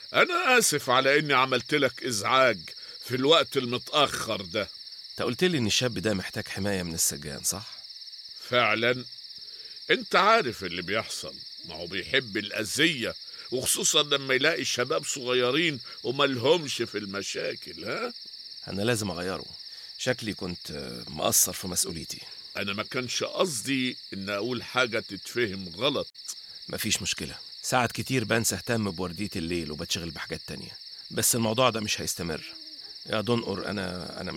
أنا آسف على إني عملت لك إزعاج في الوقت المتأخر ده انت قلت لي ان الشاب ده محتاج حماية من السجان صح؟ فعلا أنت عارف اللي بيحصل ما هو بيحب الأذية وخصوصا لما يلاقي شباب صغيرين وملهمش في المشاكل ها انا لازم اغيره شكلي كنت آه، مقصر في مسؤوليتي أنا ما كانش قصدي إن أقول حاجة تتفهم غلط مفيش مشكلة ساعات كتير بنسى اهتم بوردية الليل وبتشغل بحاجات تانية بس الموضوع ده مش هيستمر يا دنقر انا انا